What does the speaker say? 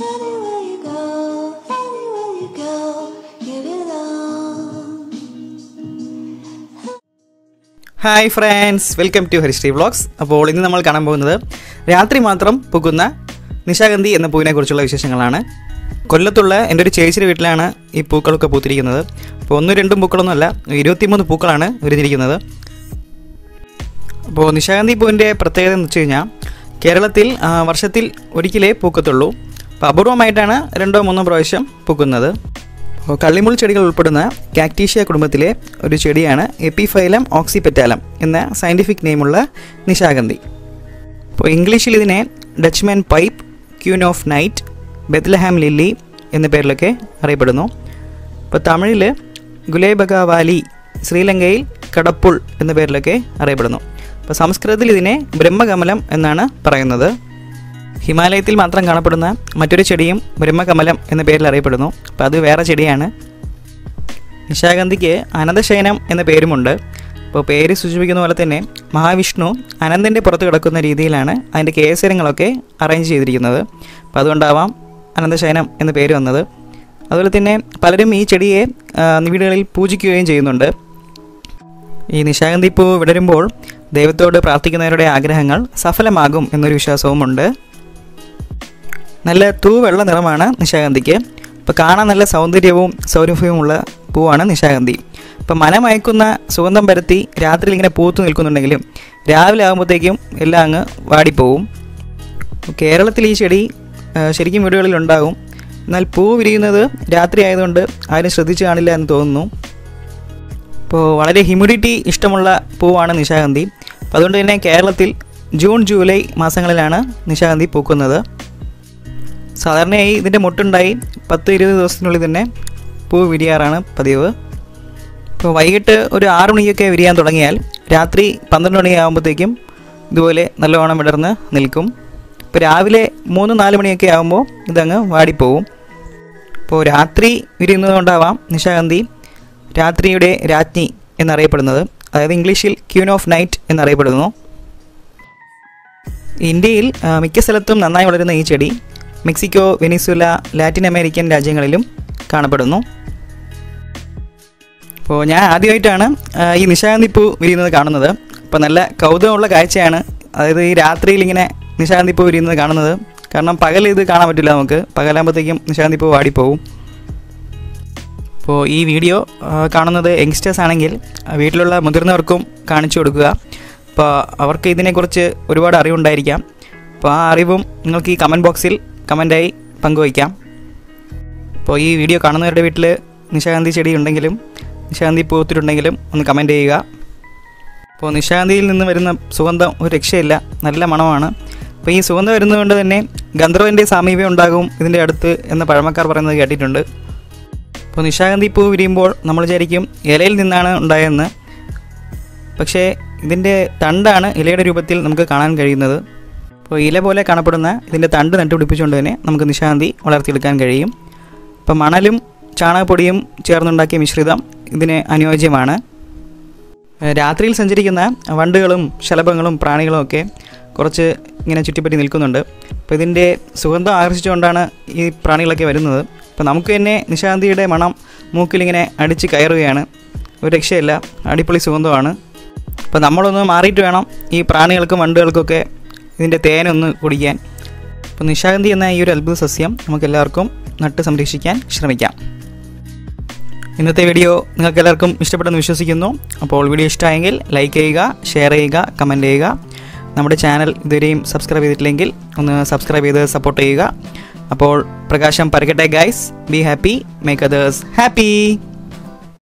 Anywhere you go, anywhere you go, you belong. Hi friends welcome to Harisree vlogs അപ്പോൾ ഇന്ന് നമ്മൾ കാണാൻ പോകുന്നത് രാത്രി മാത്രം പൂക്കുന്ന നിശാഗന്ധി എന്ന പൂവിനെ കുറിച്ചുള്ള വിശേഷങ്ങളാണ് കൊല്ലത്തുള്ള എൻ്റെ ഒരു ചേച്ചിയുടെ വീട്ടിലാണ് ഈ പൂക്കളൊക്കെ പൂത്തിരിക്കുന്നത് അപ്പോൾ ഒന്നും രണ്ടും പൂക്കളൊന്നുമല്ല ഇരുപത്തിമൂന്ന് പൂക്കളാണ് വിരിഞ്ഞിരിക്കുന്നത് അപ്പോൾ നിശാഗന്ധി പൂവിൻ്റെ പ്രത്യേകത എന്ന് വെച്ച് കഴിഞ്ഞാൽ കേരളത്തിൽ ആ, വർഷത്തിൽ ഒരിക്കലേ പൂക്കത്തുള്ളൂ അപ്പോൾ അപൂർവമായിട്ടാണ് രണ്ടോ മൂന്നോ പ്രാവശ്യം പൂക്കുന്നത് അപ്പോൾ കള്ളിമുൾ ചെടികൾ ഉൾപ്പെടുന്ന കാക്ടീഷ്യ കുടുംബത്തിലെ ഒരു ചെടിയാണ് എപ്പിഫൈലം ഓക്സിപെറ്റാലം എന്ന സയൻറ്റിഫിക് നെയിമുള്ള നിശാഗന്ധി അപ്പോൾ ഇംഗ്ലീഷിൽ ഇതിനെ Dutchman pipe queen of night Bethlehem lily എന്ന പേരിലൊക്കെ അറിയപ്പെടുന്നു ഇപ്പോൾ തമിഴിൽ ഗുലേബഗ വാലി ശ്രീലങ്കയിൽ കടപ്പുൾ എന്ന പേരിലൊക്കെ അറിയപ്പെടുന്നു അപ്പോൾ സംസ്കൃതത്തിൽ ഇതിനെ ബ്രഹ്മകമലം എന്നാണ് പറയുന്നത് ഹിമാലയത്തിൽ മാത്രം കാണപ്പെടുന്ന മറ്റൊരു ചെടിയും ബ്രഹ്മകമലം എന്ന പേരിൽ അറിയപ്പെടുന്നു അപ്പോൾ അത് വേറെ ചെടിയാണ് നിശാഗന്ധിക്ക് അനന്തശയനം എന്ന പേരുമുണ്ട് അപ്പോൾ പേര് സൂചിപ്പിക്കുന്ന പോലെ തന്നെ മഹാവിഷ്ണു അനന്തൻ്റെ പുറത്ത് കിടക്കുന്ന രീതിയിലാണ് അതിൻ്റെ കേസരങ്ങളൊക്കെ അറേഞ്ച് ചെയ്തിരിക്കുന്നത് അപ്പോൾ അതുകൊണ്ടാവാം അനന്തശയനം എന്ന പേര് വന്നത് അതുപോലെ തന്നെ പലരും ഈ ചെടിയെ ആ, വീടുകളിൽ പൂജിക്കുകയും ചെയ്യുന്നുണ്ട് ഈ നിശാഗന്ധി പൂ വിടരുമ്പോൾ ദൈവത്തോട് പ്രാർത്ഥിക്കുന്നവരുടെ ആഗ്രഹങ്ങൾ സഫലമാകും എന്നൊരു വിശ്വാസവുമുണ്ട് നല്ല തൂവെള്ള നിറമാണ് നിശാഗന്ധിക്ക് ഇപ്പോൾ കാണാൻ നല്ല സൗന്ദര്യവും സൗരഭ്യവുമുള്ള പൂവാണ് നിശാഗന്ധി ഇപ്പം മനമയക്കുന്ന സുഗന്ധം പരത്തി രാത്രിയിൽ ഇങ്ങനെ പൂത്തു നിൽക്കുന്നുണ്ടെങ്കിലും രാവിലെ ആകുമ്പോഴത്തേക്കും എല്ലാം അങ്ങ് വാടിപ്പോവും കേരളത്തിൽ ഈ ചെടി ആ, ശരിക്കും വീടുകളിൽ ഉണ്ടാകും എന്നാൽ പൂ വിരിയുന്നത് രാത്രി ആയതുകൊണ്ട് ആരും ശ്രദ്ധിച്ചു കാണില്ല എന്ന് തോന്നുന്നു ഇപ്പോൾ വളരെ ഹ്യൂമിഡിറ്റി ഇഷ്ടമുള്ള പൂവാണ് നിശാഗന്ധി അപ്പോൾ അതുകൊണ്ട് തന്നെ കേരളത്തിൽ ജൂൺ ജൂലൈ മാസങ്ങളിലാണ് നിശാഗന്ധി പൂക്കുന്നത് സാധാരണയായി ഇതിൻ്റെ മുട്ടുണ്ടായി പത്ത് ഇരുപത് ദിവസത്തിനുള്ളിൽ തന്നെ പൂ വിരിയാറാണ് പതിവ് ഇപ്പോൾ വൈകിട്ട് ഒരു ആറ് മണിയൊക്കെ വിരിയാൻ തുടങ്ങിയാൽ രാത്രി പന്ത്രണ്ട് മണിയാകുമ്പോഴത്തേക്കും ഇതുപോലെ നല്ലവണ്ണം വിടർന്ന് നിൽക്കും ഇപ്പോൾ രാവിലെ മൂന്ന് നാല് മണിയൊക്കെ ആകുമ്പോൾ ഇതങ്ങ് വാടിപ്പോവും ഇപ്പോൾ രാത്രി വിരിയുന്നത് കൊണ്ടാവാം നിശാഗന്ധി രാത്രിയുടെ രാജ്ഞി എന്നറിയപ്പെടുന്നത് അതായത് ഇംഗ്ലീഷിൽ ക്യൂൻ ഓഫ് നൈറ്റ് എന്നറിയപ്പെടുന്നു ഇന്ത്യയിൽ ആ, മിക്ക സ്ഥലത്തും നന്നായി വളരുന്ന ഈ ചെടി മെക്സിക്കോ വെനിസുല ലാറ്റിൻ അമേരിക്കൻ രാജ്യങ്ങളിലും കാണപ്പെടുന്നു അപ്പോൾ ഞാൻ ആദ്യമായിട്ടാണ് ആ, ഈ നിശാഗന്ധി പൂ വിരിയുന്നത് കാണുന്നത് അപ്പോൾ നല്ല കൗതുകമുള്ള കാഴ്ചയാണ് അതായത് ഈ രാത്രിയിൽ ഇങ്ങനെ നിശാഗന്ധി പൂ വിരിയുന്നത് കാണുന്നത് കാരണം പകൽ ഇത് കാണാൻ പറ്റില്ല നമുക്ക് പകലാകുമ്പോഴത്തേക്കും നിശാഗന്ധി പൂ വാടിപ്പോവും അപ്പോൾ ഈ വീഡിയോ ആ, കാണുന്നത് യങ്സ്റ്റേഴ്സ് ആണെങ്കിൽ ആ, വീട്ടിലുള്ള മുതിർന്നവർക്കും കാണിച്ചു കൊടുക്കുക അപ്പോൾ അവർക്ക് ഇതിനെക്കുറിച്ച് ഒരുപാട് അറിവുണ്ടായിരിക്കാം അപ്പോൾ ആ അറിവും നിങ്ങൾക്ക് ഈ കമൻറ്റ് ബോക്സിൽ കമൻറ്റായി പങ്കുവയ്ക്കാം അപ്പോൾ ഈ വീഡിയോ കാണുന്നവരുടെ വീട്ടിൽ നിശാഗന്ധി ചെടി ഉണ്ടെങ്കിലും നിശാഗന്ധി പൂത്തിട്ടുണ്ടെങ്കിലും ഒന്ന് കമൻറ്റ് ചെയ്യുക അപ്പോൾ നിശാഗന്ധിയിൽ നിന്ന് വരുന്ന സുഗന്ധം ഒരു രക്ഷയില്ല നല്ല മണമാണ് അപ്പോൾ ഈ സുഗന്ധം വരുന്നതുകൊണ്ട് തന്നെ ഗന്ധർവൻ്റെ സാമീപ്യം ഉണ്ടാകും ഇതിൻ്റെ അടുത്ത് എന്ന് പഴമക്കാർ പറയുന്നത് കേട്ടിട്ടുണ്ട് അപ്പോൾ നിശാഗന്ധി പൂ വിരിയുമ്പോൾ നമ്മൾ വിചാരിക്കും ഇലയിൽ നിന്നാണ് ഉണ്ടായതെന്ന് പക്ഷേ ഇതിൻ്റെ തണ്ടാണ് ഇലയുടെ രൂപത്തിൽ നമുക്ക് കാണാൻ കഴിയുന്നത് അപ്പോൾ ഇല പോലെ കാണപ്പെടുന്ന ഇതിൻ്റെ തണ്ട് നട്ടുപിടിപ്പിച്ചുകൊണ്ട് തന്നെ നമുക്ക് നിശാഗന്ധി വളർത്തിയെടുക്കാൻ കഴിയും അപ്പോൾ മണലും ചാണകപ്പൊടിയും ചേർന്നുണ്ടാക്കിയ മിശ്രിതം ഇതിന് അനുയോജ്യമാണ് ഏഹ് രാത്രിയിൽ സഞ്ചരിക്കുന്ന വണ്ടുകളും ശലഭങ്ങളും പ്രാണികളും ഒക്കെ കുറച്ച് ഇങ്ങനെ ചുറ്റിപ്പറ്റി നിൽക്കുന്നുണ്ട് അപ്പോൾ ഇതിൻ്റെ സുഗന്ധം ആകർഷിച്ചുകൊണ്ടാണ് ഈ പ്രാണികളൊക്കെ വരുന്നത് അപ്പോൾ നമുക്ക് തന്നെ നിശാന്തിയുടെ മണം മൂക്കിലിങ്ങനെ അടിച്ച് കയറുകയാണ് ഒരു രക്ഷയില്ല അടിപൊളി സുഗന്ധമാണ് അപ്പോൾ നമ്മളൊന്ന് മാറിയിട്ട് വേണം ഈ പ്രാണികൾക്കും വണ്ടുകൾക്കൊക്കെ ഇതിൻ്റെ തേനൊന്ന് കുടിക്കാൻ അപ്പോൾ നിശാഗന്ധി എന്ന ഈ ഒരു അത്ഭുത സസ്യം നമുക്ക് എല്ലാവർക്കും നട്ട് സംരക്ഷിക്കാൻ ശ്രമിക്കാം ഇന്നത്തെ വീഡിയോ നിങ്ങൾക്ക് എല്ലാവർക്കും ഇഷ്ടപ്പെട്ടെന്ന് വിശ്വസിക്കുന്നു അപ്പോൾ വീഡിയോ ഇഷ്ടമായെങ്കിൽ ലൈക്ക് ചെയ്യുക ഷെയർ ചെയ്യുക കമൻറ്റ് ചെയ്യുക നമ്മുടെ ചാനൽ ഇതുവരെയും സബ്സ്ക്രൈബ് ചെയ്തിട്ടില്ലെങ്കിൽ ഒന്ന് സബ്സ്ക്രൈബ് ചെയ്ത് സപ്പോർട്ട് ചെയ്യുക അപ്പോൾ പ്രകാശം പരക്കട്ടെ guys be happy make others happy